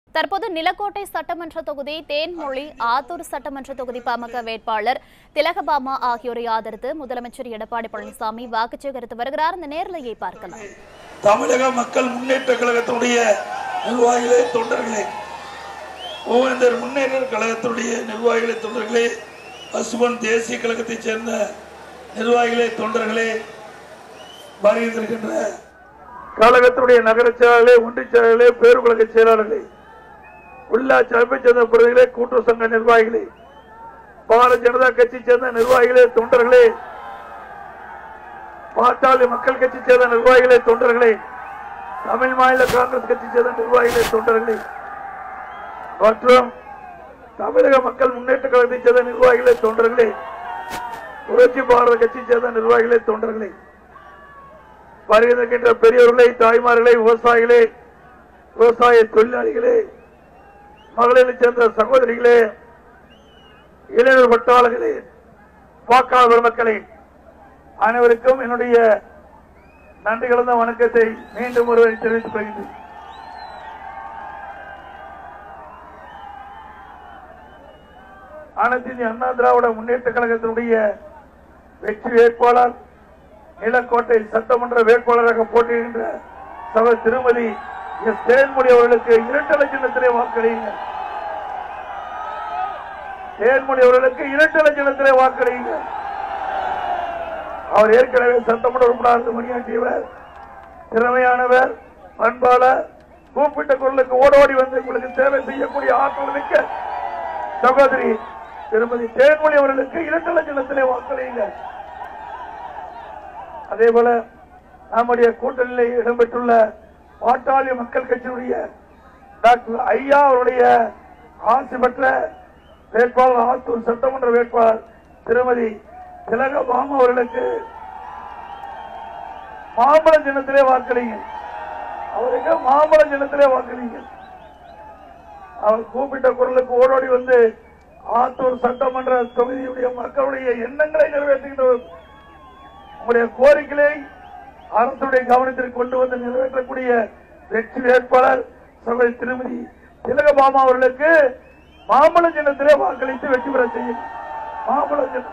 தற்போது நிலக்கோட்டை சட்டமன்ற தொகுதி தேன்மொழி ஆத்தூர் சட்டமன்ற தொகுதி பாமக வேட்பாளர் திலகபாமா ஆகியோரை ஆதரித்து முதலமைச்சர் எடப்பாடி பழனிசாமி வாக்கு சேகரித்து வருகிறார் இந்த நேரலையை பார்க்கலாம் தமிழக மக்கள் முன்னேற்ற கழகத்தினுடைய நிர்வாகிகளே தொண்டர்களே மூவேந்தர் முன்னேற்ற கழகத்தினுடைய நிர்வாகிகளே தொண்டர்களே பசுபன் தேசிய கழகத்தைச் சேர்ந்த நிர்வாகிகளே தொண்டர்களே வருகின்ற கழகத்தினுடைய நகர செயலாளர்களே ஒன்றிய செயலாளர்களே பேருக்கழக செயலாளர்களே உள்ளாட்சி அமைப்பைச் சேர்ந்த பிரதிகளே கூட்டுறவு சங்க நிர்வாகிகளே பாரதிய ஜனதா கட்சியை சேர்ந்த நிர்வாகிகளே தொண்டர்களே பாட்டாளி மக்கள் கட்சி சேர்ந்த நிர்வாகிகளே தொண்டர்களே தமிழ் மாநில காங்கிரஸ் கட்சி சேர்ந்த நிர்வாகிகளே தொண்டர்களே மற்றும் தமிழக மக்கள் முன்னேற்ற கழகத்தை சேர்ந்த நிர்வாகிகளே தொண்டர்களே புரட்சி பாரத கட்சி சேர்ந்த நிர்வாகிகளே தொண்டர்களே வருகின்ற பெரியவர்களே தாய்மார்களே விவசாயிகளே விவசாய தொழிலாளிகளே மகளிரை சேர்ந்த சகோதரிகளே இளைஞர் பட்டாளர்களே வாக்காளர் பெருமக்களே அனைவருக்கும் என்னுடைய நன்றி கலந்த வணக்கத்தை மீண்டும் ஒருவரை தெரிவித்துக் கொள்கின்றேன் அனைத்து இந்திய அண்ணா திராவிட முன்னேற்ற கழகத்தினுடைய வெற்றி வேட்பாளர் நிலக்கோட்டை சட்டமன்ற வேட்பாளராக போட்டியிடுகின்ற சகோதரி திருமதி எஸ் தேன்மொழி அவர்களுக்கு இரட்டலை சின்னத்திலே வாக்களியுங்கள் தேன்மொழி அவர்களுக்கு இரட்டலை சின்னத்திலே வாக்களியுங்கள் அவர் ஏற்கனவே சட்டமன்ற உறுப்பினர் பணியாற்றியவர் திறமையானவர் பண்பாளர் கூப்பிட்ட குரலுக்கு ஓடோடி வந்து உங்களுக்கு சேவை செய்யக்கூடிய ஆற்றல் மிக்க சகோதரி திருமதி தேன்மொழி அவர்களுக்கு இரண்டு லட்சத்திலே வாக்களியுங்கள் அதே போல நம்முடைய கூட்டணியில் இடம்பெற்றுள்ள பாட்டாளி மக்கள் கட்சியினுடைய டாக்டர் ஐயா அவருடைய ஆட்சி பெற்ற வேட்பாளர் ஆத்தூர் சட்டமன்ற வேட்பாளர் திருமதி திலக பாமா அவர்களுக்கு மாம்பழ சின்னத்திலே வாக்களிங்க அவருக்கு மாம்பழ சின்னத்திலே வாக்களிங்க அவர் கூப்பிட்ட குரலுக்கு ஓடோடி வந்து ஆத்தூர் சட்டமன்ற தொகுதியுடைய மக்களுடைய எண்ணங்களை நிறைவேற்றுகின்றவர் உங்களுடைய கோரிக்கைகளை அரசுடைய கவனத்திற்கு கொண்டு வந்து நிறைவேற்றக்கூடிய வெற்றி வேட்பாளர் சகோதரி திருமதி திலகபாமா அவர்களுக்கு மாம்பழ சின்னத்திலே வாக்களித்து வெற்றி பெற செய்யும் மாம்பழ சின்னம்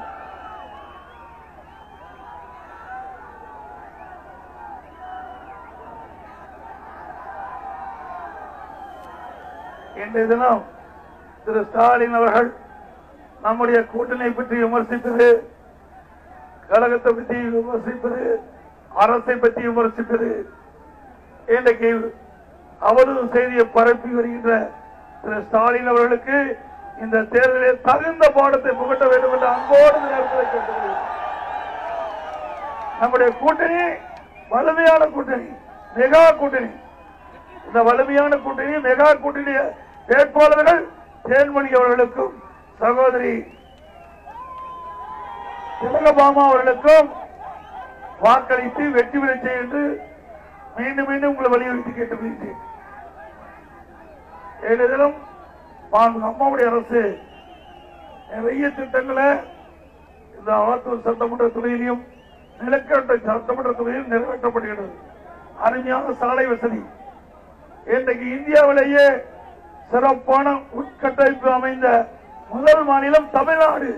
இன்றைய தினம் திரு ஸ்டாலின் அவர்கள் நம்முடைய கூட்டணி பற்றி விமர்சிப்பது கழகத்தை பற்றி விமர்சிப்பது அரசை பற்றி விமர்சிப்பது இன்றைக்கு அவரது செய்தியை பரப்பி வருகின்ற திரு ஸ்டாலின் அவர்களுக்கு இந்த தேர்தலில் தகுந்த பாடத்தை புகட்ட வேண்டும் என்று அன்போடு இந்த நேரத்தில் கேட்டுக்கொள்கிறேன் நம்முடைய கூட்டணி வலிமையான கூட்டணி மெகா கூட்டணி இந்த வலிமையான கூட்டணி மெகா கூட்டணி வேட்பாளர்கள் தேன்மணி அவர்களுக்கும் சகோதரி திலகபாமா அவர்களுக்கும் வாக்களித்து வெற்றி பெற செய்ய என்று மீண்டும் மீண்டும் உங்களை வலியுறுத்தி கேட்டுக்கொள்கிறேன் ஏனெனிலும் அம்மாவுடைய அரசு நிறைய திட்டங்களை இந்த ஆத்தூர் சட்டமன்ற துறையிலும் நிலக்கட்ட சட்டமன்ற துறையில் நிறைவேற்றப்படுகிறது அருமையான சாலை வசதி இன்றைக்கு இந்தியாவிலேயே சிறப்பான உட்கட்டமைப்பு அமைந்த முதல் மாநிலம் தமிழ்நாடு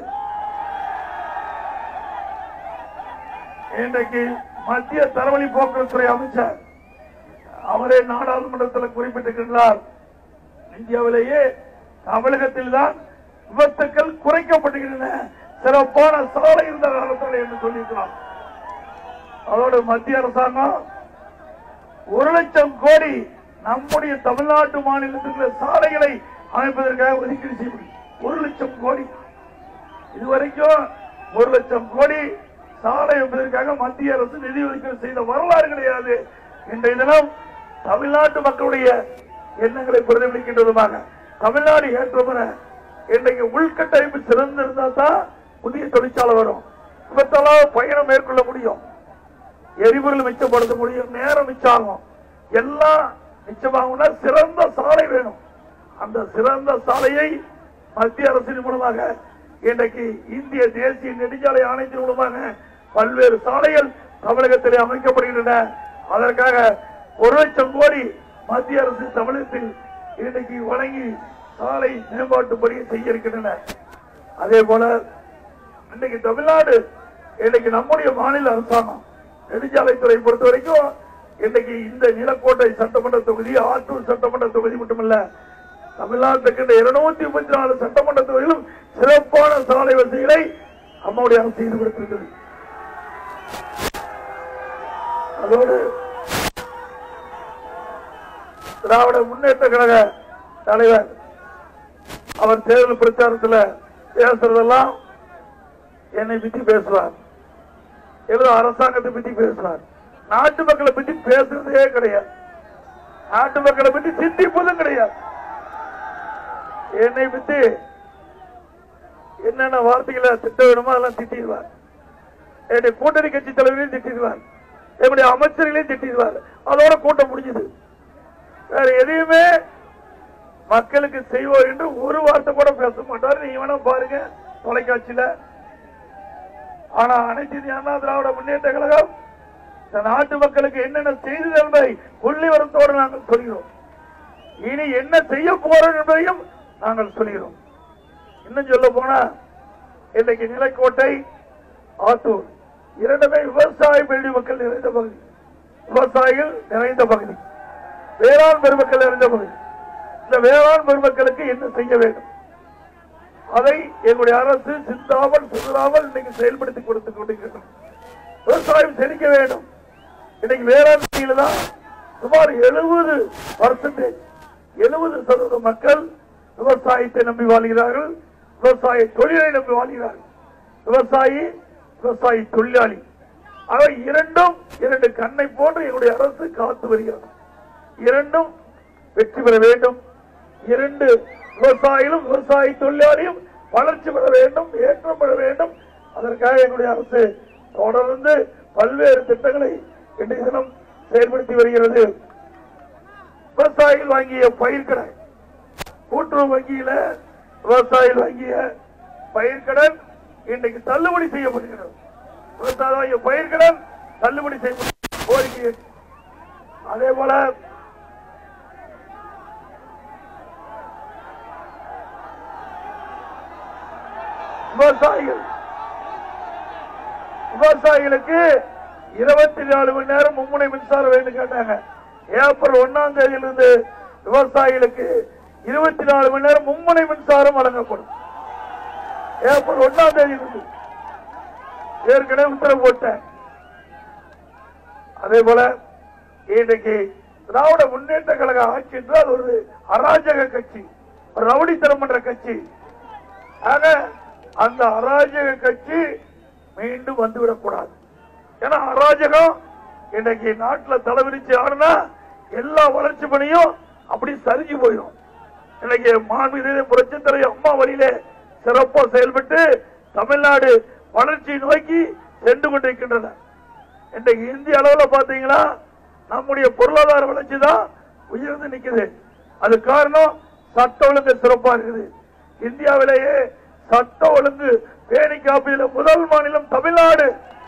இன்றைக்கு மத்திய தரவழி போக்குவரத்துறை அமைச்சர் அவரே நாடாளுமன்றத்தில் குறிப்பிட்டிருக்கிறார் இந்தியாவிலேயே தமிழகத்தில் தான் விபத்துக்கள் குறைக்கப்படுகின்றன சிறப்பான சாலை இருந்த காலத்தில் என்று சொல்லியிருக்கிறார் அதோடு மத்திய அரசாங்கம் ஒரு லட்சம் கோடி நம்முடைய தமிழ்நாட்டு மாநிலத்தில் சாலைகளை அமைப்பதற்காக ஒதுக்கீடு செய்யப்படும் ஒரு லட்சம் கோடி இதுவரைக்கும் ஒரு லட்சம் கோடி சாலை அமைப்பதற்காக மத்திய அரசு நிதி ஒதுக்கீடு செய்த வரலாறு கிடையாது இன்றைய தினம் தமிழ்நாட்டு மக்களுடைய எண்ணங்களை பிரதிபலிக்கின்றதுமாக தமிழ்நாடு ஏற்றமுறை இன்றைக்கு உள்கட்டமைப்பு சிறந்திருந்தா தான் புதிய தொழிற்சாலை வரும் இவற்றெல்லாம் பயணம் மேற்கொள்ள முடியும் எரிபொருள் மிச்சப்படுத்த முடியும் நேரம் மிச்சாகும் எல்லாம் மிச்சமாகும்னா சிறந்த சாலை வேணும் அந்த சிறந்த சாலையை மத்திய அரசின் மூலமாக இன்றைக்கு இந்திய தேசிய நெடுஞ்சாலை ஆணையத்தின் மூலமாக பல்வேறு சாலைகள் தமிழகத்திலே அமைக்கப்படுகின்றன அதற்காக ஒரு லட்சம் கோடி மத்திய அரசு தமிழகத்தில் இன்னைக்கு வழங்கி சாலை மேம்பாட்டு பணியை செய்ய இருக்கின்றன அதே போல இன்னைக்கு தமிழ்நாடு இன்னைக்கு நம்முடைய மாநில அரசாங்கம் நெடுஞ்சாலைத்துறை பொறுத்த வரைக்கும் இன்னைக்கு இந்த நிலக்கோட்டை சட்டமன்ற தொகுதி ஆத்தூர் சட்டமன்ற தொகுதி மட்டுமல்ல தமிழ்நாட்டுக்கு இந்த இருநூத்தி முப்பத்தி நாலு சட்டமன்ற தொகுதியிலும் சிறப்பான சாலை வசதிகளை அம்மாவுடைய அரசு செய்து கொடுத்திருக்கிறது அதோடு திராவிட முன்னேற்ற கழக தலைவர் அவர் தேர்தல் பிரச்சாரத்தில் பேசுறதெல்லாம் என்னை பத்தி பேசுவார் ஏதோ அரசாங்கத்தை பத்தி பேசுவார் நாட்டு மக்களை பத்தி பேசுறதே கிடையாது நாட்டு மக்களை பத்தி சிந்திப்பதும் கிடையாது என்னை பத்தி என்னென்ன வார்த்தைகளை திட்ட வேணுமோ அதெல்லாம் திட்டிடுவார் என்னுடைய கூட்டணி கட்சி தலைவரையும் திட்டிடுவார் என்னுடைய அமைச்சர்களையும் திட்டிடுவார் அதோட கூட்டம் முடிஞ்சது வேற எதையுமே மக்களுக்கு செய்வோம் என்று ஒரு வார்த்தை கூட பேச மாட்டார் நீங்க வேணா பாருங்க தொலைக்காட்சியில ஆனா அனைத்து இந்திய அண்ணா திராவிட முன்னேற்ற கழகம் இந்த நாட்டு மக்களுக்கு என்னென்ன செய்தது என்பதை புள்ளி வரத்தோடு நாங்கள் சொல்கிறோம் இனி என்ன செய்ய போறோம் என்பதையும் நாங்கள் சொல்கிறோம் இன்னும் சொல்ல போனா இன்னைக்கு நிலக்கோட்டை ஆத்தூர் இரண்டுமே விவசாய பெருடி மக்கள் நிறைந்த பகுதி விவசாயிகள் நிறைந்த பகுதி வேளாண் பெருமக்கள் நிறைந்த பகுதி இந்த வேளாண் பெருமக்களுக்கு என்ன செய்ய வேண்டும் அதை எங்களுடைய அரசு சிந்தாமல் சிதறாமல் இன்னைக்கு செயல்படுத்தி கொடுத்து கொண்டிருக்கிறோம் விவசாயம் செழிக்க வேண்டும் இன்னைக்கு வேளாண் துறையில தான் சுமார் எழுபது பர்சன்டேஜ் எழுபது சதவீத மக்கள் விவசாயத்தை நம்பி வாழ்கிறார்கள் விவசாய தொழிலை நம்பி வாழ்கிறார்கள் விவசாயி விவசாயி தொழிலாளி அவை இரண்டும் இரண்டு கண்ணை போன்று எங்களுடைய அரசு காத்து வருகிறது இரண்டும் வெற்றி பெற வேண்டும் இரண்டு விவசாயிகளும் விவசாய தொழிலாளியும் வளர்ச்சி பெற வேண்டும் ஏற்றம் பெற வேண்டும் அதற்காக எங்களுடைய அரசு தொடர்ந்து பல்வேறு திட்டங்களை இன்றைய தினம் செயல்படுத்தி வருகிறது விவசாயிகள் வாங்கிய பயிர்க்கடன் கூட்டுறவு வங்கியில விவசாயிகள் வாங்கிய பயிர்க்கடன் இன்றைக்கு தள்ளுபடி செய்யப்படுகிறது விவசாய வாங்கிய பயிர்க்கடன் தள்ளுபடி செய்யப்படும் கோரிக்கை அதே போல விவசாயிகள் விவசாயிகளுக்கு இருபத்தி நாலு மணி நேரம் மும்முனை மின்சாரம் வேண்டும் கேட்டாங்க ஏப்ரல் ஒன்னாம் தேதியிலிருந்து விவசாயிகளுக்கு இருபத்தி நாலு மணி நேரம் மும்முனை மின்சாரம் வழங்கப்படும் ஏப்ரல் ஒன்னாம் தேதியிலிருந்து ஏற்கனவே உத்தரவு போட்டேன் அதே போல இன்றைக்கு திராவிட முன்னேற்ற கழக ஆட்சி என்றால் அது ஒரு அராஜக கட்சி ஒரு ரவுடித்தனம் பண்ற கட்சி ஆக அந்த அராஜக கட்சி மீண்டும் வந்துவிடக் கூடாது ஏன்னா அராஜகம் இன்னைக்கு நாட்டுல தலைவிரிச்சு ஆடுனா எல்லா வளர்ச்சி பணியும் அப்படி சரிஞ்சு போயிடும் இன்னைக்கு மாண்புமிகு புரட்சி தலைவர் அம்மா வழியிலே சிறப்பா செயல்பட்டு தமிழ்நாடு வளர்ச்சி நோக்கி சென்று கொண்டிருக்கின்றன இன்றைக்கு இந்திய அளவுல பாத்தீங்கன்னா நம்முடைய பொருளாதார வளர்ச்சி தான் உயர்ந்து நிக்குது அது காரணம் சட்ட ஒழுங்கு சிறப்பா இருக்குது இந்தியாவிலேயே சட்ட ஒழுங்கு பேணி காப்பதில் முதல் மாநிலம் தமிழ்நாடு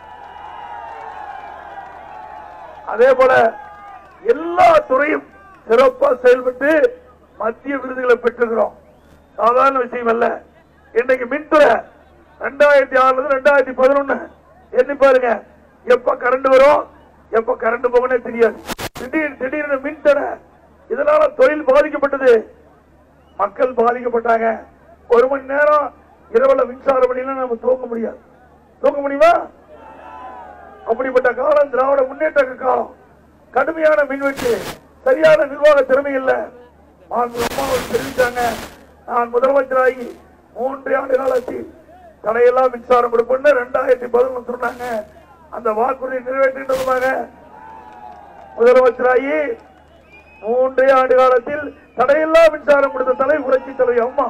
அதே போல எல்லா துறையும் சிறப்பா செயல்பட்டு மத்திய விருதுகளை பெற்றிருக்கிறோம் சாதாரண விஷயம் அல்ல இன்னைக்கு மின்துறை ரெண்டாயிரத்தி ஆறுல இருந்து ரெண்டாயிரத்தி பதினொன்னு எண்ணி பாருங்க எப்ப கரண்ட் வரும் எப்ப கரண்ட் போகனே தெரியாது திடீர் திடீர்னு மின்தடை இதனால தொழில் பாதிக்கப்பட்டது மக்கள் பாதிக்கப்பட்டாங்க ஒரு மணி நேரம் இரவுல மின்சாரம் பண்ணினா நம்ம தூங்க முடியாது தூங்க முடியுமா அப்படிப்பட்ட காலம் திராவிட முன்னேற்ற காலம் கடுமையான மின்வெட்டு சரியான நிர்வாக திறமை இல்ல மாண்பு அம்மா அவர்கள் தெரிவித்தாங்க நான் முதலமைச்சராகி மூன்று ஆண்டு காலத்தில் தடையெல்லாம் மின்சாரம் கொடுப்பேன்னு ரெண்டாயிரத்தி பதினொன்று சொன்னாங்க அந்த வாக்குறுதி நிறைவேற்றின்றதுமாக முதலமைச்சராகி மூன்றே ஆண்டு காலத்தில் தடையில்லா மின்சாரம் கொடுத்த தலை புரட்சி தலைவி அம்மா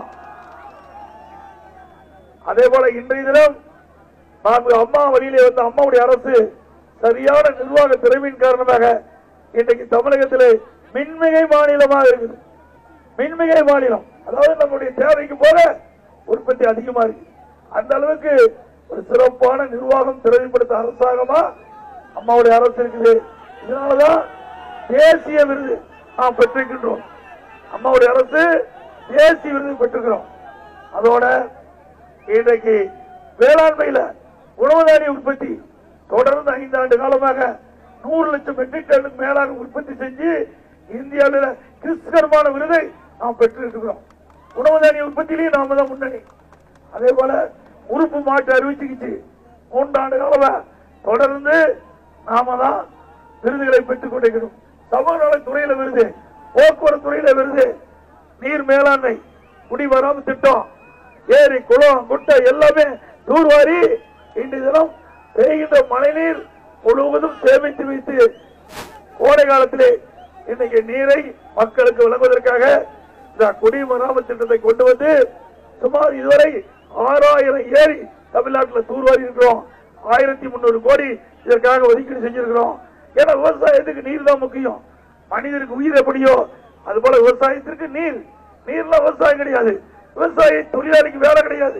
அதே போல இன்றைய தினம் நான்கு அம்மா வழியிலே வந்த அம்மாவுடைய அரசு சரியான நிர்வாக திறமையின் காரணமாக இன்றைக்கு தமிழகத்திலே மின்மிகை மாநிலமாக இருக்குது மின்மிகை மாநிலம் அதாவது நம்முடைய தேவைக்கு போல உற்பத்தி அதிகமா இருக்கு அந்த அளவுக்கு ஒரு சிறப்பான நிர்வாகம் திறமைப்படுத்த அரசாங்கமா அம்மாவுடைய அரசு இருக்குது இதனாலதான் தேசிய விருது நாம் பெற்றிருக்கின்றோம் அம்மாவுடைய அரசு தேசிய விருது பெற்றிருக்கிறோம் அதோட இன்றைக்கு வேளாண்மையில உணவு தானிய உற்பத்தி தொடர்ந்து ஐந்து ஆண்டு காலமாக நூறு லட்சம் மெட்ரிக் டன்னுக்கு மேலாக உற்பத்தி செஞ்சு இந்தியாவில் கிறிஸ்தகரமான விருதை நாம் பெற்றிருக்கிறோம் உணவு தானிய உற்பத்தியிலையும் நாம தான் முன்னணி அதே போல உறுப்பு மாற்று அறுவை சிகிச்சை மூன்றாண்டு காலமா தொடர்ந்து நாம தான் விருதுகளை பெற்றுக் கொண்டிருக்கிறோம் சமூக நலத்துறையில விருது போக்குவரத்து துறையில விருது நீர் மேலாண்மை குடிவராம திட்டம் ஏரி குளம் குட்டை எல்லாமே தூர்வாரி இன்று தினம் பெய்கின்ற மழைநீர் முழுவதும் சேமித்து வைத்து கோடை காலத்திலே இன்னைக்கு நீரை மக்களுக்கு வழங்குவதற்காக இந்த குடிமராமத்து திட்டத்தை கொண்டு வந்து சுமார் இதுவரை ஆறாயிரம் ஏரி தமிழ்நாட்டில் தூர்வாரி இருக்கிறோம் ஆயிரத்தி முன்னூறு கோடி இதற்காக ஒதுக்கீடு செஞ்சிருக்கிறோம் ஏன்னா விவசாயத்துக்கு நீர் தான் முக்கியம் மனிதனுக்கு உயிர் எப்படியோ அது போல விவசாயத்திற்கு நீர் நீர்ல விவசாயம் கிடையாது விவசாய தொழிலாளிக்கு வேலை கிடையாது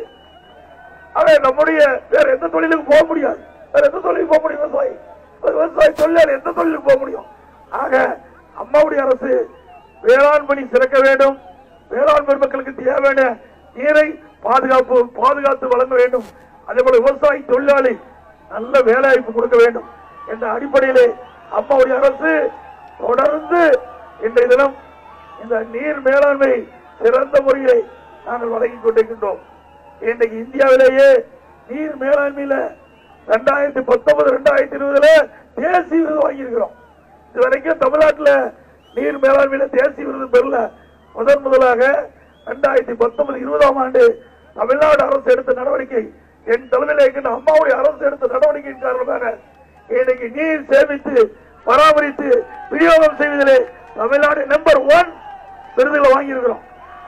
ஆக நம்முடைய வேற எந்த தொழிலுக்கு போக முடியாது வேற எந்த தொழிலுக்கு போக முடியும் விவசாயி ஒரு விவசாய தொழிலாளி எந்த தொழிலுக்கு போக முடியும் ஆக அம்மாவுடைய அரசு வேளாண் பணி சிறக்க வேண்டும் வேளாண் பெருமக்களுக்கு தேவையான நீரை பாதுகாப்பு பாதுகாத்து வழங்க வேண்டும் அதே போல விவசாய தொழிலாளி நல்ல வேலை வாய்ப்பு கொடுக்க வேண்டும் என்ற அடிப்படையிலே அம்மாவுடைய அரசு தொடர்ந்து இன்றைய தினம் இந்த நீர் மேலாண்மை சிறந்த முறையை நாங்கள் வழங்கிக் கொண்டிருக்கின்றோம் இன்றைக்கு இந்தியாவிலேயே நீர் மேலாண்மையில ரெண்டாயிரத்தி பத்தொன்பது ரெண்டாயிரத்தி இருபதுல தேசிய விருது வாங்கியிருக்கிறோம் இது வரைக்கும் தமிழ்நாட்டில் நீர் மேலாண்மையில தேசிய விருது பெறல முதன் முதலாக ரெண்டாயிரத்தி பத்தொன்பது இருபதாம் ஆண்டு தமிழ்நாடு அரசு எடுத்த நடவடிக்கை என் தலைமையில் இருக்கின்ற அம்மாவுடைய அரசு எடுத்த நடவடிக்கையின் காரணமாக இன்னைக்கு நீர் சேமித்து பராமரித்து விநியோகம் செய்வதிலே தமிழ்நாடு நம்பர் ஒன் விருதுகளை வாங்கியிருக்கிறோம்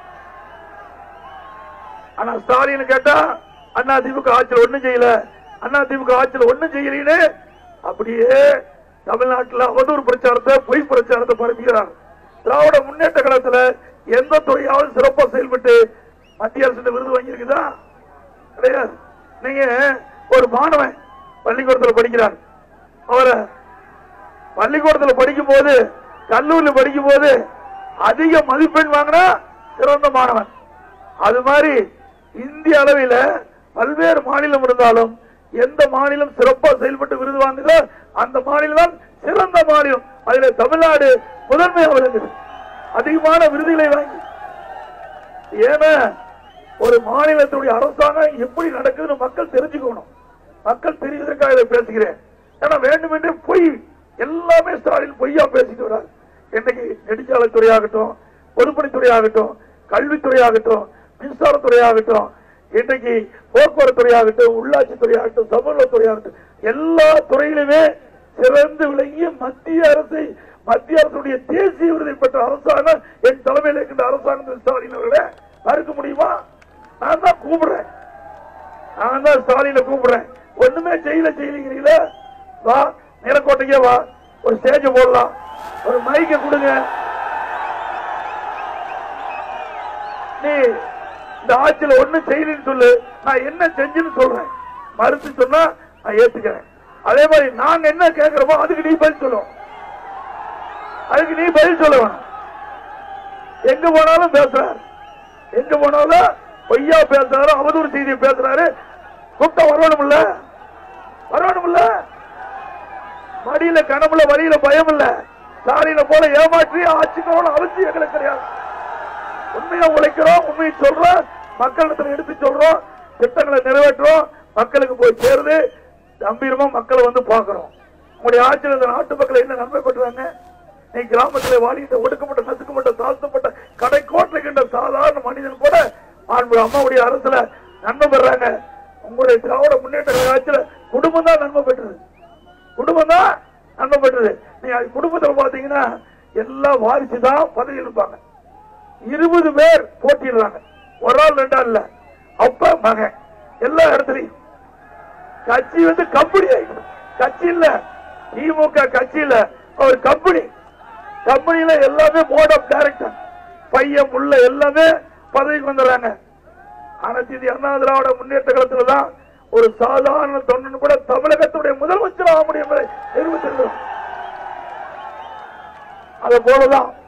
ஆனா ஸ்டாலின் கேட்டா அண்ணா திமுக ஆட்சியில் ஒண்ணும் செய்யல அண்ணா திமுக ஆட்சியில் ஒண்ணும் செய்யலன்னு அப்படியே தமிழ்நாட்டில் அவதூறு பிரச்சாரத்தை பொய் பிரச்சாரத்தை பரப்புகிறார் திராவிட முன்னேற்ற கழகத்துல எந்த துறையாவது சிறப்பா செயல்பட்டு மத்திய அரசு விருது வாங்கியிருக்குதா கிடையாது நீங்க ஒரு மாணவன் பள்ளிக்கூடத்தில் படிக்கிறார் அவரை பள்ளிக்கூடத்தில் படிக்கும் போது கல்லூரியில் படிக்கும் போது அதிக மதிப்பெண் வாங்கினா சிறந்த மாணவன் அது மாதிரி இந்திய அளவில் பல்வேறு மாநிலம் இருந்தாலும் எந்த மாநிலம் சிறப்பா செயல்பட்டு விருது வாங்குதோ அந்த மாநிலம் தான் சிறந்த மாநிலம் அதுல தமிழ்நாடு முதன்மையாக விளங்குது அதிகமான விருதுகளை வாங்கி ஏன்னா ஒரு மாநிலத்துடைய அரசாங்கம் எப்படி நடக்குதுன்னு மக்கள் தெரிஞ்சுக்கணும் மக்கள் தெரிவதற்காக இதை பேசுகிறேன் ஏன்னா வேண்டுமென்றே பொய் எல்லாமே ஸ்டாலின் பொய்யா பேசிட்டு வர்றாரு இன்னைக்கு நெடுஞ்சாலைத்துறை ஆகட்டும் பொதுப்பணித்துறை ஆகட்டும் கல்வித்துறை ஆகட்டும் மின்சாரத்துறை ஆகட்டும் இன்னைக்கு போக்குவரத்து துறை ஆகட்டும் உள்ளாட்சி துறை ஆகட்டும் சமூகத்துறை ஆகட்டும் எல்லா துறையிலுமே சிறந்து விளங்கிய மத்திய அரசை மத்திய அரசுடைய தேசிய விருதை பெற்ற அரசாங்கம் என் தலைமையில் இருக்கின்ற அரசாங்கம் ஸ்டாலின் அவர்களை மறுக்க முடியுமா நான் தான் கூப்பிடுறேன் நான் தான் ஸ்டாலினை கூப்பிடுறேன் ஒண்ணுமே செய்யல செய்யலீங்களா வா நிலக்கோட்டைக்கே வா ஒரு ஸ்டேஜ் போடலாம் ஒரு மைக்க கொடுங்க நீ இந்த ஆட்சியில ஒண்ணும் செய்யலன்னு சொல்லு நான் என்ன செஞ்சுன்னு சொல்றேன் மறுத்து சொன்னா நான் ஏத்துக்கிறேன் அதே மாதிரி நாங்க என்ன கேட்கிறோமோ அதுக்கு நீ பதில் சொல்லணும் அதுக்கு நீ பதில் சொல்ல வேணும் எங்க போனாலும் பேசுறாரு எங்க போனாலும் பொய்யா பேசுறாரு அவதூறு செய்தியை பேசுறாரு கூட்டம் வரணும்ல வரணும்ல மடியில கனவுல வழியில பயம் இல்ல சாரியில போல ஏமாற்றி ஆட்சிக்கோட அவசியம் எங்களுக்கு கிடையாது உண்மையா உழைக்கிறோம் உண்மையை சொல்றோம் மக்களிடத்துல எடுத்து சொல்றோம் திட்டங்களை நிறைவேற்றுறோம் மக்களுக்கு போய் சேருது கம்பீரமா மக்களை வந்து பாக்குறோம் உங்களுடைய ஆட்சியில் இந்த நாட்டு மக்கள் என்ன நன்மை பெற்றாங்க நீ கிராமத்தில் வாழ்கின்ற ஒடுக்கப்பட்ட நசுக்கப்பட்ட தாழ்த்தப்பட்ட கடை கோட்டில் சாதாரண மனிதன் கூட மாண்பு அம்மாவுடைய அரசுல நன்மை பெறாங்க உங்களுடைய திராவிட முன்னேற்ற கழக ஆட்சியில குடும்பம் தான் நன்மை பெற்றது குடும்பம் தான் நன்மை பெற்றது நீங்க அது குடும்பத்துல பாத்தீங்கன்னா எல்லா வாரிசு தான் பதவி இருப்பாங்க இருபது பேர் போட்டிடுறாங்க ஒரு ஆள் ரெண்டு ஆள் இல்ல அப்ப மகன் எல்லா இடத்துலயும் கட்சி வந்து கம்பெனி ஆயிடும் கட்சி இல்ல திமுக கட்சி இல்ல ஒரு கம்பெனி கம்பெனில எல்லாமே போர்ட் ஆஃப் டைரக்டர் பையன் புள்ள எல்லாமே பதவிக்கு வந்துடுறாங்க அனைத்து இந்திய அண்ணா திராவிட முன்னேற்ற காலத்துல தான் ஒரு சாதாரண தொண்டன் கூட தமிழகத்துடைய முதலமைச்சர் ஆக முடியும் என்பதை நிரூபித்திருக்கிறோம் அதை போலதான்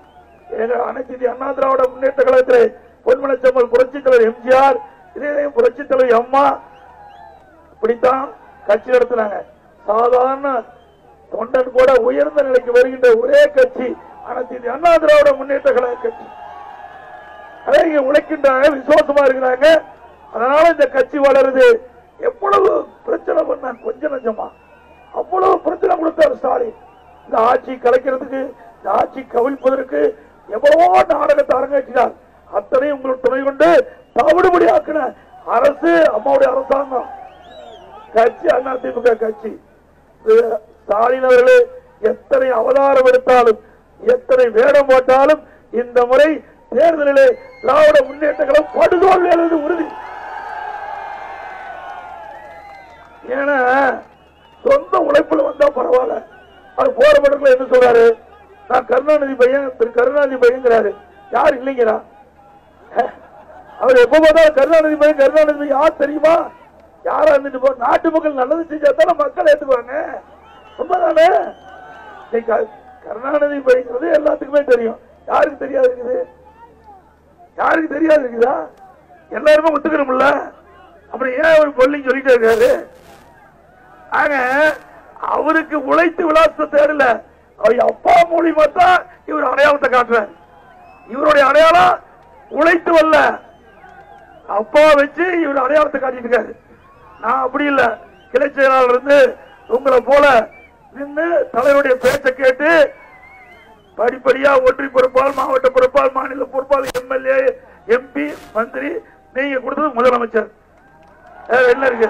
எங்க அனைத்து இந்திய அண்ணா திராவிட முன்னேற்ற கழகத்திலே பொன்மனச்சம்மல் புரட்சித் தலைவர் எம்ஜிஆர் இதே புரட்சித் தலைவர் அம்மா இப்படித்தான் கட்சி நடத்தினாங்க சாதாரண தொண்டன் கூட உயர்ந்த நிலைக்கு வருகின்ற ஒரே கட்சி அனைத்து இந்திய அண்ணா திராவிட முன்னேற்ற கழக கட்சி அதே இங்க உழைக்கின்றாங்க விசுவாசமா இருக்கிறாங்க அதனால இந்த கட்சி வளருது எவ்வளவு பிரச்சனை பண்ண கொஞ்ச நஞ்சமா அவ்வளவு பிரச்சனை கொடுத்தார் ஸ்டாலின் இந்த ஆட்சி கலைக்கிறதுக்கு இந்த ஆட்சி கவிழ்ப்பதற்கு எவ்வளவோ நாடகத்தை அரங்கேற்றினார் அத்தனை உங்களுக்கு துணை கொண்டு தவிடுபடி ஆக்கின அரசு அம்மாவுடைய அரசாங்கம் கட்சி அதிமுக கட்சி இது ஸ்டாலின் அவர்களே எத்தனை அவதாரம் எடுத்தாலும் எத்தனை வேடம் போட்டாலும் இந்த முறை தேர்தலிலே திராவிட முன்னேற்ற கழகம் படுதோல்வி அல்லது உறுதி ஏன்னா சொந்த உழைப்புல வந்தா பரவாயில்ல அது போற படத்துல என்ன சொல்றாரு நான் கருணாநிதி பையன் திரு கருணாநிதி பையங்கிறாரு யார் இல்லைங்கிறா அஹ், அவர் எப்ப பார்த்தாலும் கருணாநிதி பையன் கருணாநிதி பையன் யார் தெரியுமா யாரா இருந்துட்டு போ நாட்டு மக்கள் நல்லது செஞ்சா தானே மக்கள் ஏத்துக்குவாங்க உண்மைதானே இன்னைக்கு க- கருணாநிதி பையங்கிறது எல்லாத்துக்குமே தெரியும் யாருக்கு தெரியாது இருக்குது யாருக்கு தெரியாது இருக்குதா எல்லாருமே ஒத்துக்கணும்ல அப்புறம் ஏன் அவர் பொல்லிங்க சொல்லிட்டே இருக்காரு ஆக அவருக்கு உழைத்து விளாச தேடல அவர் அப்பா மூலியமா தான் இவர் அடையாளத்தை காட்டுறார் இவருடைய அடையாளம் உழைத்து வரல அப்பா வச்சு இவர் அடையாளத்தை காட்டிட்டு இருக்காரு நான் அப்படி இல்ல கிளை செயலாளர் இருந்து உங்களை போல நின்று தலைவருடைய பேச்சை கேட்டு படிப்படியா ஒன்றிய பொறுப்பால் மாவட்ட பொறுப்பால் மாநில பொறுப்பால் எம்எல்ஏ எம்பி மந்திரி நீங்க கொடுத்தது முதலமைச்சர் வேற என்ன இருக்கு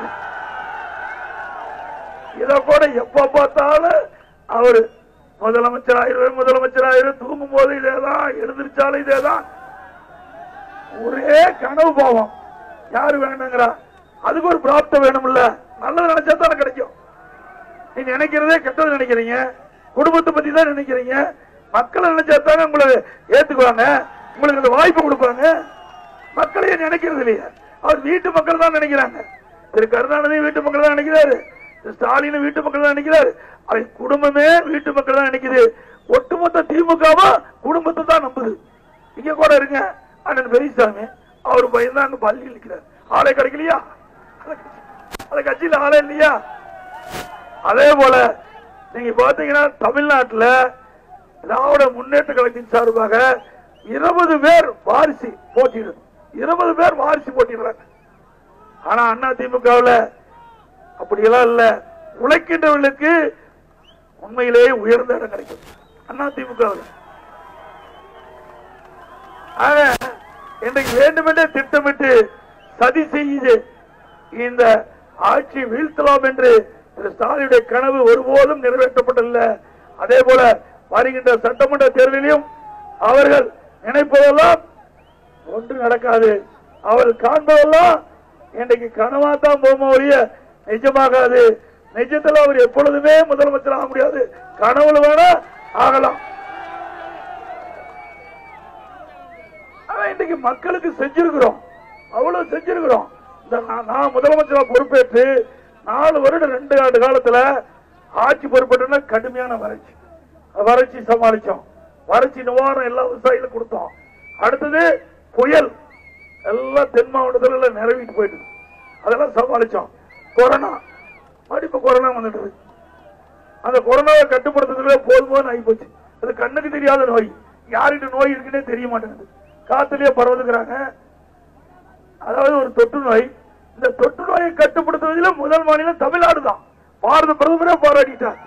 இத கூட எப்ப பார்த்தாலும் அவரு முதலமைச்சர் ஆயிரம் முதலமைச்சர் ஆயிரம் தூங்கும் போது இதேதான் எழுந்திருச்சாலும் இதேதான் ஒரே கனவு பாவம் யாரு வேணுங்கிறா அதுக்கு ஒரு பிராப்தம் வேணும்ல நல்லது நினைச்சா தானே கிடைக்கும் நீங்க நினைக்கிறதே கெட்டது நினைக்கிறீங்க குடும்பத்தை பத்தி தான் நினைக்கிறீங்க மக்களை நினைச்சா தானே உங்களை ஏத்துக்குவாங்க உங்களுக்கு அந்த வாய்ப்பு கொடுப்பாங்க மக்களையே நினைக்கிறது இல்லையா அவர் வீட்டு மக்கள் தான் நினைக்கிறாங்க திரு கருணாநிதி வீட்டு மக்கள் தான் நினைக்கிறாரு திரு ஸ்டாலின் வீட்டு மக்கள் தான் நினைக்கிறாரு அவர் குடும்பமே வீட்டு மக்கள் தான் நினைக்குது ஒட்டுமொத்த திமுகவா குடும்பத்தை தான் நம்புது இங்க கூட இருங்க அண்ணன் பெரியசாமி அவர் பையன் தான் அங்க பள்ளியில் நிற்கிறார் ஆளே கிடைக்கலையா அந்த கட்சியில ஆளே இல்லையா அதே போல நீங்க பாத்தீங்கன்னா தமிழ்நாட்டுல திராவிட முன்னேற்ற கழகத்தின் சார்பாக இருபது பேர் வாரிசு போட்டியிடும் இருபது பேர் வாரிசு போட்டிடுறாங்க ஆனா அண்ணா திமுகவுல அப்படியெல்லாம் இல்ல உழைக்கின்றவர்களுக்கு உண்மையிலேயே உயர்ந்த இடம் கிடைக்கும் அண்ணா திமுகவில் ஆக இன்றைக்கு வேண்டுமென்றே திட்டமிட்டு சதி செய்து இந்த ஆட்சி வீழ்த்தலாம் என்று திரு ஸ்டாலினுடைய கனவு ஒருபோதும் நிறைவேற்றப்படவில்லை அதே போல வருகின்ற சட்டமன்ற தேர்தலிலும் அவர்கள் நினைப்பதெல்லாம் ஒன்று நடக்காது அவர்கள் காண்பதெல்லாம் இன்றைக்கு கனவா தான் போமோ ஒழிய நிஜமாகாது நிஜத்தில் அவர் எப்பொழுதுமே முதலமைச்சர் ஆக முடியாது கனவுல வேணா ஆகலாம் ஆனா இன்னைக்கு மக்களுக்கு செஞ்சிருக்கிறோம் அவ்வளவு செஞ்சிருக்கிறோம் இந்த நான் நான் முதலமைச்சரா பொறுப்பேற்று நாலு வருடம் ரெண்டு ஆண்டு காலத்துல ஆட்சி பொறுப்பேற்றுனா கடுமையான வறட்சி வறட்சி சமாளிச்சோம் வறட்சி நிவாரணம் எல்லா விவசாயிகளும் கொடுத்தோம் அடுத்தது புயல் எல்லாம் தென் மாவட்டத்துல எல்லாம் நிறவிட்டு போயிட்டு அதெல்லாம் சமாளிச்சோம் கொரோனா மறுபடியும் இப்ப கொரோனா வந்துட்டு இருக்கு. அந்த கொரோனாவை கட்டுப்படுத்துறதுல போதுமான ஆகி போச்சு அது கண்ணுக்கு தெரியாத நோய் யார்கிட்ட நோய் இருக்குன்னே தெரிய மாட்டேங்குது காத்துலயே பரவுதுங்கிறாங்க அதாவது ஒரு தொற்று நோய் இந்த தொற்று நோயை கட்டுப்படுத்துவதில் முதல் மாநிலம் தமிழ்நாடு தான் பாரத பிரதமரே போராடிட்டார்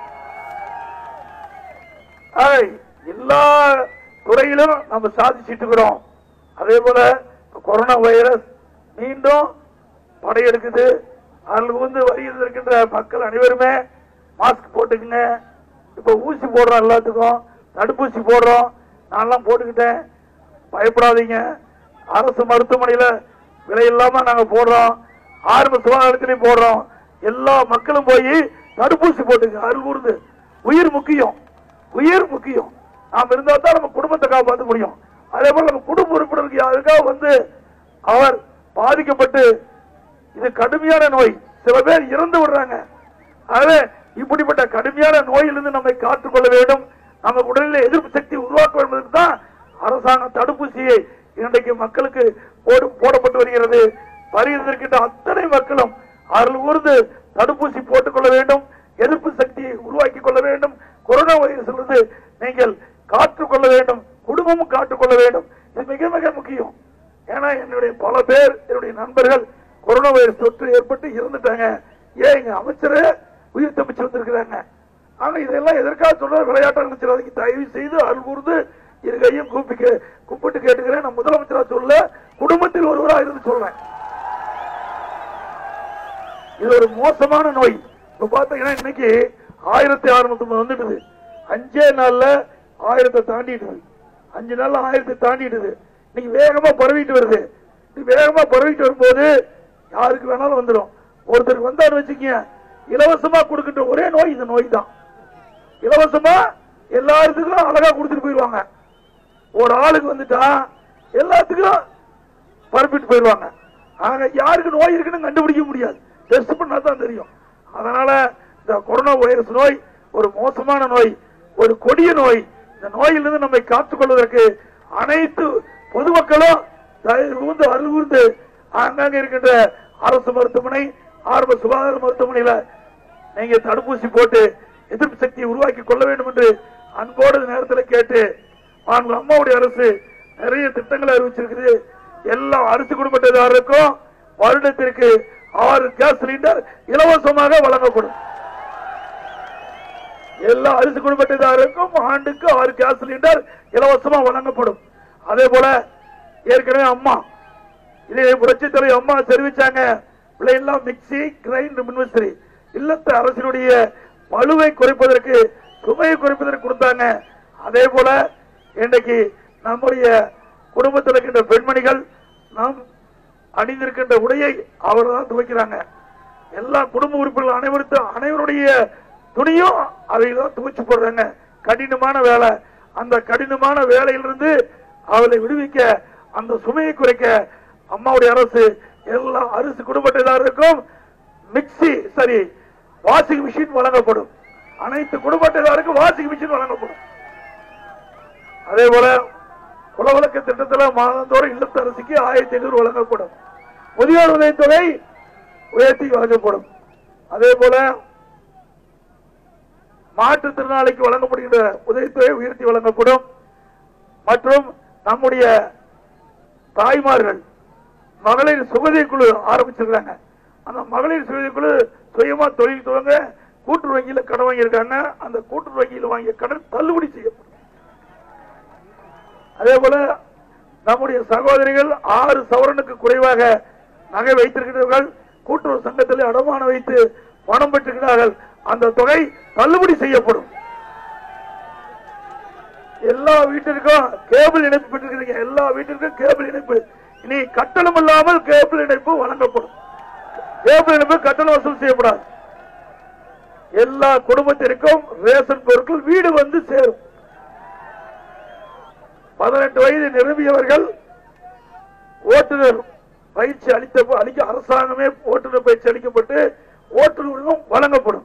ஆக, எல்லா துறையிலும் நம்ம சாதிச்சிட்டு இருக்கிறோம் அதே போல கொரோனா வைரஸ் மீண்டும் படையெடுக்குது அதில் வந்து வரியில் இருக்கின்ற மக்கள் அனைவருமே மாஸ்க் போட்டுக்குங்க இப்ப ஊசி போடுறோம் எல்லாத்துக்கும் தடுப்பூசி போடுறோம் நான்லாம் போட்டுக்கிட்டேன் பயப்படாதீங்க அரசு மருத்துவமனையில விலை இல்லாம நாங்க போடுறோம் ஆரம்ப சுகாதாரத்திலையும் போடுறோம் எல்லா மக்களும் போய் தடுப்பூசி போட்டுங்க அருகூர்ந்து உயிர் முக்கியம் உயிர் முக்கியம் நாம் இருந்தா தான் நம்ம குடும்பத்தை காப்பாற்ற முடியும் அதே போல நம்ம குடும்ப உறுப்பினருக்கு யாருக்காக வந்து அவர் பாதிக்கப்பட்டு இது கடுமையான நோய் சில பேர் இறந்து விடுறாங்க ஆகவே இப்படிப்பட்ட கடுமையான நோயிலிருந்து நம்மை காத்துக்கொள்ள வேண்டும் நமக்கு உடலில் எதிர்ப்பு சக்தி உருவாக்க என்பதற்கு தான் அரசாங்கம் தடுப்பூசியை இன்றைக்கு மக்களுக்கு போடு- போடப்பட்டு வருகிறது வருகின்ற அத்தனை மக்களும் அருள் கூர்ந்து தடுப்பூசி போட்டுக் கொள்ள வேண்டும் எதிர்ப்பு சக்தியை உருவாக்கிக் கொள்ள வேண்டும் கொரோனா வைரஸிலிருந்து நீங்கள் காத்துக் கொள்ள வேண்டும் குடும்பமும் காத்துக் கொள்ள வேண்டும் இது மிக மிக முக்கியம் ஏன்னா என்னுடைய பல பேர் என்னுடைய நண்பர்கள் கொரோனா வைரஸ் தொற்று ஏற்பட்டு இறந்துட்டாங்க ஏன் எங்க அமைச்சரே உயிர் தப்பிச்சு வந்திருக்கிறாங்க ஆனா இதெல்லாம் எதற்காக சொல்ற விளையாட்டு அமைச்சர் அதுக்கு தயவு செய்து அருள் கூர்ந்து இரு கையும் கூப்பி கே- கூப்பிட்டு கேட்டுக்கிறேன் நான் முதலமைச்சரா சொல்ல குடும்பத்தில் ஒருவரா இருந்து சொல்றேன் இது ஒரு மோசமான நோய் இப்ப பாத்தீங்கன்னா இன்னைக்கு ஆயிரத்தி அறுநூத்தி வந்துடுது அஞ்சே நாள்ல ஆயிரத்தை தாண்டிடுது அஞ்சு நாள்ல ஆயிரத்தை தாண்டிடுது இன்னைக்கு வேகமா பரவிட்டு வருது இது வேகமா பரவிட்டு வரும்போது யாருக்கு வேணாலும் வந்துடும் ஒருத்தருக்கு வந்தாரு வச்சுக்கீங்க இலவசமா கொடுக்கின்ற ஒரே நோய் இந்த நோய் தான் இலவசமா எல்லாத்துக்கும் அழகா கொடுத்துட்டு போயிருவாங்க ஒரு ஆளுக்கு வந்துட்டா எல்லாத்துக்கும் பரப்பிட்டு போயிருவாங்க ஆக யாருக்கு நோய் இருக்குன்னு கண்டுபிடிக்க முடியாது டெஸ்ட் பண்ணா தான் தெரியும் அதனால இந்த கொரோனா வைரஸ் நோய் ஒரு மோசமான நோய் ஒரு கொடிய நோய் இந்த நோயிலிருந்து நம்மை காத்துக் கொள்வதற்கு அனைத்து பொதுமக்களும் தயவு கூர்ந்து அருள் கூர்ந்து அங்கங்க இருக்கின்ற அரசு மருத்துவமனை ஆரம்ப சுகாதார மருத்துவமனையில நீங்க தடுப்பூசி போட்டு எதிர்ப்பு சக்தியை உருவாக்கி கொள்ள வேண்டும் என்று அன்போடு இந்த நேரத்தில் கேட்டு மாண்பு அம்மாவுடைய அரசு நிறைய திட்டங்களை அறிவிச்சிருக்குது எல்லா அரிசி குடும்பத்தினருக்கும் வருடத்திற்கு ஆறு கேஸ் சிலிண்டர் இலவசமாக வழங்கப்படும் எல்லா அரிசி குடும்பத்தினருக்கும் ஆண்டுக்கு ஆறு கேஸ் சிலிண்டர் இலவசமா வழங்கப்படும் அதே போல ஏற்கனவே அம்மா இதே புரட்சி தலைவர் அம்மா தெரிவிச்சாங்க பிள்ளைலாம் மிக்சி கிரைண்டர் மின்விசிறி இல்லத்த அரசினுடைய பழுவை குறைப்பதற்கு சுமையை குறைப்பதற்கு கொடுத்தாங்க அதே போல இன்றைக்கு நம்முடைய குடும்பத்தில் இருக்கின்ற பெண்மணிகள் நாம் அணிந்திருக்கின்ற உடையை அவர் தான் துவைக்கிறாங்க எல்லா குடும்ப உறுப்பினர்கள் அனைவருக்கும் அனைவருடைய துணியும் அவையில் தான் துவைச்சு போடுறாங்க கடினமான வேலை அந்த கடினமான வேலையிலிருந்து அவளை விடுவிக்க அந்த சுமையை குறைக்க அம்மாவுடைய அரசு எல்லா அரிசி குடும்பத்தினருக்கும் மிக்சி சரி வாஷிங் மிஷின் வழங்கப்படும் அனைத்து குடும்பத்தினருக்கும் வாஷிங் மிஷின் வழங்கப்படும் அதே போல குலவழக்க திட்டத்தில் மாதந்தோறும் இல்லத்தரசிக்கு ஆயிரத்தி ஐநூறு வழங்கப்படும் முதியோர் உதவித்தொகை உயர்த்தி வழங்கப்படும் அதே போல மாற்றுத்திறனாளிக்கு வழங்கப்படுகின்ற உதவித்தொகை உயர்த்தி வழங்கப்படும் மற்றும் நம்முடைய தாய்மார்கள் மகளிர் சுகதை குழு ஆரம்பிச்சிருக்காங்க அந்த மகளிர் சுகதை குழு சுயமா தொழில் துவங்க கூட்டுறவு வங்கியில கடன் வாங்கியிருக்காங்க அந்த கூட்டுறவு வங்கியில் வாங்கிய கடன் தள்ளுபடி செய்யப்படும் அதே போல நம்முடைய சகோதரிகள் ஆறு சவரனுக்கு குறைவாக நகை வைத்திருக்கிறார்கள் கூட்டுறவு சங்கத்தில் அடமானம் வைத்து பணம் பெற்றிருக்கிறார்கள் அந்த தொகை தள்ளுபடி செய்யப்படும் எல்லா வீட்டிற்கும் கேபிள் இணைப்பு பெற்றிருக்கிறீங்க எல்லா வீட்டிற்கும் கேபிள் இணைப்பு இனி கட்டணம் இல்லாமல் கேபிள் இணைப்பு வழங்கப்படும் கேபிள் இணைப்பு கட்டணம் வசூல் செய்யப்படாது எல்லா குடும்பத்திற்கும் ரேஷன் பொருட்கள் வீடு வந்து சேரும் பதினெட்டு வயது நிரம்பியவர்கள் ஓட்டுநர் பயிற்சி அளித்த அளிக்க அரசாங்கமே ஓட்டுநர் பயிற்சி அளிக்கப்பட்டு ஓட்டுநர் உரிமம் வழங்கப்படும்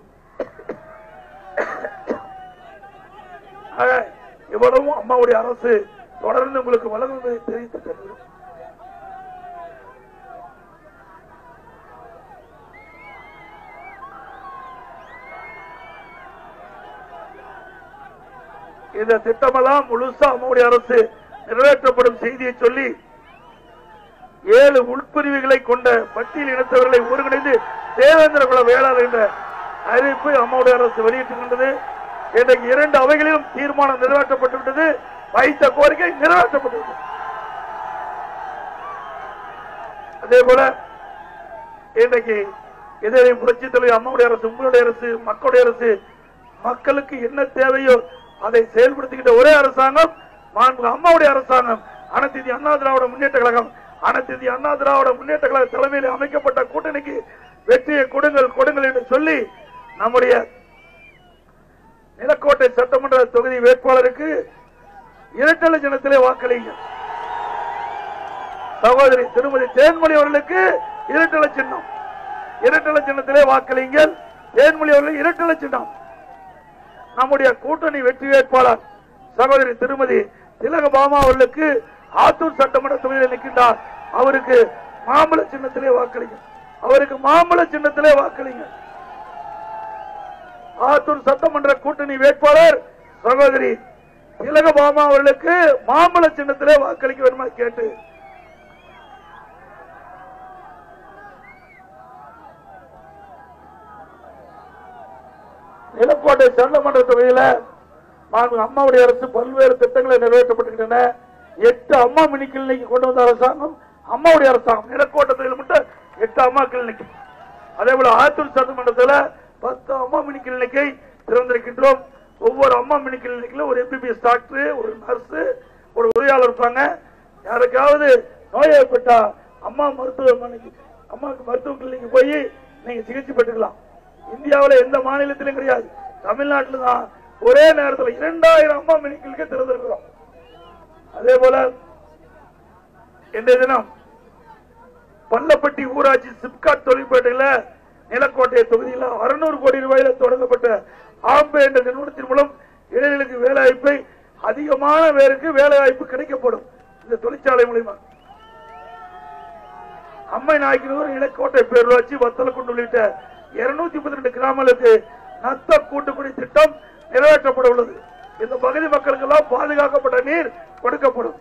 ஆக, இவ்வளவும் அம்மாவுடைய அரசு தொடர்ந்து உங்களுக்கு வழங்குவதை தெரிவித்துக் கொள்கிறேன் இந்த திட்டமெல்லாம் முழுசா அம்மாவுடைய அரசு நிறைவேற்றப்படும் செய்தியை சொல்லி ஏழு உள்பிரிவுகளை கொண்ட பட்டியல் இனத்தவர்களை ஒருங்கிணைந்து தேவேந்திர குல வேளாளர் என்ற அறிவிப்பு அம்மாவுடைய அரசு வெளியிட்டிருக்கின்றது இன்றைக்கு இரண்டு அவைகளிலும் தீர்மானம் நிறைவேற்றப்பட்டுவிட்டது வைத்த கோரிக்கை நிறைவேற்றப்பட்டுவிட்டது அதே போல இன்றைக்கு இதே புரட்சி தலைவர் அம்மாவுடைய அரசு உங்களுடைய அரசு மக்களுடைய அரசு மக்களுக்கு என்ன தேவையோ அதை செயல்படுத்துகின்ற ஒரே அரசாங்கம் மாண்பு அம்மாவுடைய அரசாங்கம் அனைத்து இந்திய அண்ணா திராவிட முன்னேற்ற கழகம் அனைத்து இந்திய அண்ணா திராவிட முன்னேற்ற கழக தலைமையில் அமைக்கப்பட்ட கூட்டணிக்கு வெற்றியை கொடுங்கள் கொடுங்கள் என்று சொல்லி நம்முடைய நிலக்கோட்டை சட்டமன்ற தொகுதி வேட்பாளருக்கு இரட்டலை ஜனத்திலே வாக்களிங்க சகோதரி திருமதி தேன்மொழி அவர்களுக்கு இரட்டலை சின்னம் இரட்டலை சின்னத்திலே வாக்களிங்கள் தேன்மொழி அவர்கள் இரட்டலை சின்னம் நம்முடைய கூட்டணி வெற்றி வேட்பாளர் சகோதரி திருமதி திலகபாமா அவர்களுக்கு ஆத்தூர் சட்டமன்ற தொகுதியில் நிற்கின்றார் அவருக்கு மாம்பழ சின்னத்திலே வாக்களிங்க அவருக்கு மாம்பழ சின்னத்திலே வாக்களிங்க ஆத்தூர் சட்டமன்ற கூட்டணி வேட்பாளர் சகோதரி திலகபாமா அவர்களுக்கு மாம்பழ சின்னத்திலே வாக்களிக்க வேண்டுமா கேட்டு நிலக்கோட்டை சட்டமன்ற தொகுதியில மாண்பு அம்மாவுடைய அரசு பல்வேறு திட்டங்களை நிறைவேற்றப்பட்டிருக்கின்றன எட்டு அம்மா மினி கிளினிக் கொண்டு வந்த அரசாங்கம் அம்மாவுடைய அரசாங்கம் நிலக்கோட்டை தொகுதியில் மட்டும் எட்டு அம்மா கிளினிக் அதே போல ஆத்தூர் சட்டமன்றத்தில் பத்து அம்மா மினி கிளினிக்கை திறந்திருக்கின்றோம் ஒவ்வொரு அம்மா மினி கிளினிக்ல ஒரு எம்பிபிஎஸ் டாக்டர் ஒரு நர்ஸ் ஒரு உதவியாளர் இருப்பாங்க யாருக்காவது நோய் ஏற்பட்டா அம்மா மருத்துவமனைக்கு அம்மாவுக்கு மருத்துவ கிளினிக் போய் நீங்க சிகிச்சை பெற்றுக்கலாம் இந்தியாவில் எந்த மாநிலத்திலும் கிடையாது தமிழ்நாட்டில் தான் ஒரே நேரத்தில் இரண்டாயிரம் அம்மா மினி கிளினிக்கை திறந்திருக்கிறோம் அதே போல இன்றைய தினம் பள்ளப்பட்டி ஊராட்சி சிப்காட் தொழிற்பேட்டையில நிலக்கோட்டை தொகுதியில் அறுநூறு கோடி ரூபாயில தொடங்கப்பட்ட ஆம்பே என்ற நிறுவனத்தின் மூலம் இளைஞர்களுக்கு வேலை வாய்ப்பை அதிகமான பேருக்கு வேலை வாய்ப்பு கிடைக்கப்படும் இந்த தொழிற்சாலை மூலியமா அம்மை நாயக்கனூர் நிலக்கோட்டை பேரூராட்சி வத்தலக்குண்டு உள்ளிட்ட இருநூத்தி முப்பத்தி ரெண்டு கிராமங்களுக்கு நத்த கூட்டுக்குடி திட்டம் நிறைவேற்றப்பட உள்ளது இந்த பகுதி மக்களுக்கெல்லாம் பாதுகாக்கப்பட்ட நீர் கொடுக்கப்படும்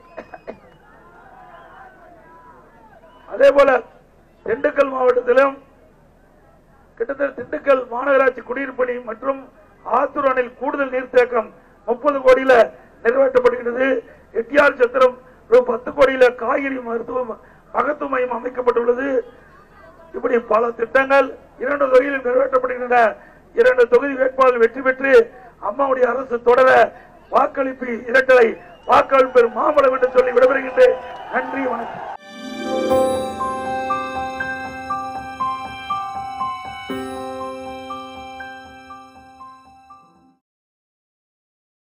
அதே போல திண்டுக்கல் மாவட்டத்திலும் கிட்டத்தட்ட திண்டுக்கல் மாநகராட்சி குடியிருப்பு பணி மற்றும் ஆத்தூர் அணையில் கூடுதல் நீர்த்தேக்கம் முப்பது கோடியில நிறைவேற்றப்படுகிறது எட்டியார் சத்திரம் ரூ- பத்து கோடியில காய்கறி மருத்துவம் மகத்துவ மையம் அமைக்கப்பட்டுள்ளது இப்படி பல திட்டங்கள் இரண்டு தொகுதியில் நிறைவேற்றப்படுகின்றன இரண்டு தொகுதி வேட்பாளர்கள் வெற்றி பெற்று அம்மாவுடைய அரசு தொடர வாக்களிப்பு இரட்டலை வாக்களிப்பு மாம்பழம் என்று சொல்லி விடைபெறுகின்றேன் நன்றி வணக்கம்